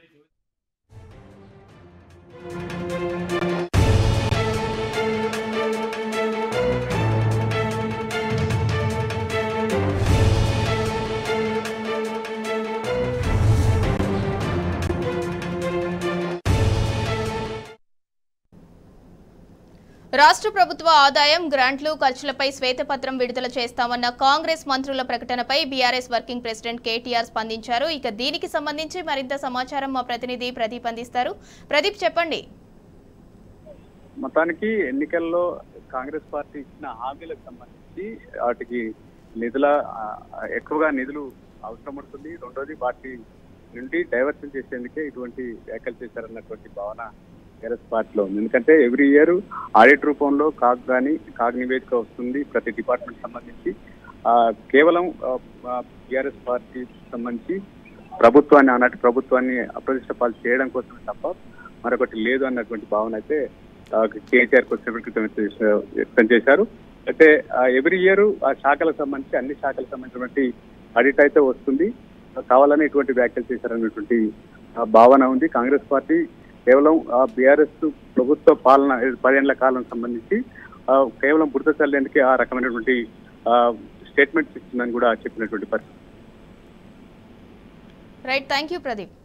రాష్ట్ర ప్రభుత్వ ఆదాయం గ్రాంట్లు ఖర్చులపై శ్వేతపత్రం విడుదల చేస్తామన్న కాంగ్రెస్ మంత్రుల ప్రకటనపై బీఆర్ఎస్ వర్కింగ్ ప్రెసిడెంట్ కేటీఆర్ స్పందించారు ఇక దీనికి సంబంధించి మరింత సమాచారం మా ప్రతినిధి ప్రదీప్ అందిస్తారు ప్రదీప్ చెప్పండి మొత్తానికి ఎన్నికల్లో కాంగ్రెస్ పార్టీ ఇచ్చిన హామీలకు సంబంధించి వాటికి నిధుల ఆ, ఎక్కువగా నిధులు అవసరం ఉంటుంది రెండోది పార్టీ నుండి డైవర్షన్ చేసేందుకే ఇటువంటి వ్యాఖ్యలు చేశారన్నటువంటి భావన టీఆర్ఎస్ పార్టీలో ఉంది ఎందుకంటే ఎవ్రీ ఇయర్ ఆడిట్ రూపంలో కాగ్ కానీ కాగ్ నివేదిక వస్తుంది ప్రతి డిపార్ట్మెంట్ సంబంధించి ఆ, కేవలం టీఆర్ఎస్ పార్టీ సంబంధించి ప్రభుత్వాన్ని ఆనాటి ప్రభుత్వాన్ని అప్రతిష్ట పాలు చేయడం కోసమే తప్ప మరొకటి లేదు అన్నటువంటి భావన అయితే ఆ, కేసీఆర్ కొద్దిసేపటి క్రితం వ్యక్తం చేశారు- వ్యక్తం చేశారు అయితే ఎవ్రీ ఇయర్ ఆ శాఖలకు సంబంధించి అన్ని శాఖలకు సంబంధించినటువంటి ఆడిట్ అయితే వస్తుంది కావాలని ఇటువంటి వ్యాఖ్యలు చేశారన్నటువంటి ఆ, భావన ఉంది కాంగ్రెస్ పార్టీ కేవలం బీఆర్ఎస్ ప్రభుత్వ పాలన పదేళ్ల కాలం సంబంధించి ఆ, కేవలం బురద చల్లేందుకే ఆ రకమైనటువంటి స్టేట్మెంట్స్ ఇచ్చిందని కూడా చెప్పినటువంటి పరిస్థితి రైట్ థ్యాంక్ యూ ప్రదీప్